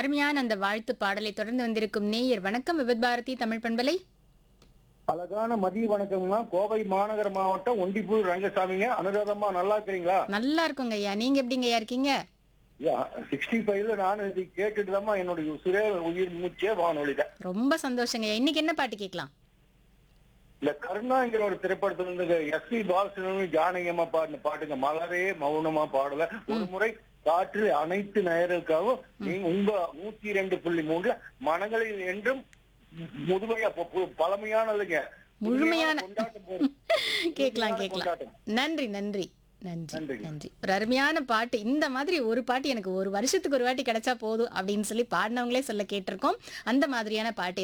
அருமையான அந்த வாழ்த்து பாடலை தொடர்ந்து வந்திருக்கும் நேயர் வணக்கம் விபத் பாரதி தமிழ் பண்பலை அழகான மதிய வணக்கம்னா கோவை மாநகர மாவட்டம் ஒண்டிப்பூர் ரங்கசாமிங்க அனுராதமா நல்லா இருக்கிறீங்களா நல்லா இருக்குங்க ஐயா நீங்க எப்படிங்க ஐயா இருக்கீங்க சிக்ஸ்டி ஃபைவ்ல நானும் இது கேட்டுட்டு தான் என்னுடைய சுரே உயிர் மூச்சே வானொலி தான் ரொம்ப சந்தோஷங்க ஐயா இன்னைக்கு என்ன பாட்டு கேட்கலாம் இந்த கருணாங்கிற ஒரு திரைப்படத்துல இருந்து எஸ் பி பாலசுப்ரமணியம் ஜானகியம்மா பாடின பாட்டுங்க மலரே மௌனமா பாடல ஒரு முறை காற்று அனைத்து நேயர்களுக்காகவும் நீங்க உங்க நூத்தி ரெண்டு புள்ளி மூணுல மனங்களில் என்றும் முதுமையா பு- பு- பழமையானதுங்க முழுமையான- கொண்டாட்டம் போது- கேட்கலாம் முழுமையான கேட்கலாம் கொண்டாட்டம். நன்றி நன்றி நன்றி நன்றிங்க. நன்றி ஒரு அருமையான பாட்டு இந்த மாதிரி ஒரு பாட்டு எனக்கு ஒரு வருஷத்துக்கு ஒரு வாட்டி கிடைச்சா போதும் அப்படின்னு சொல்லி பாடினவங்களே சொல்ல கேட்டிருக்கோம் அந்த மாதிரியான பாட்டு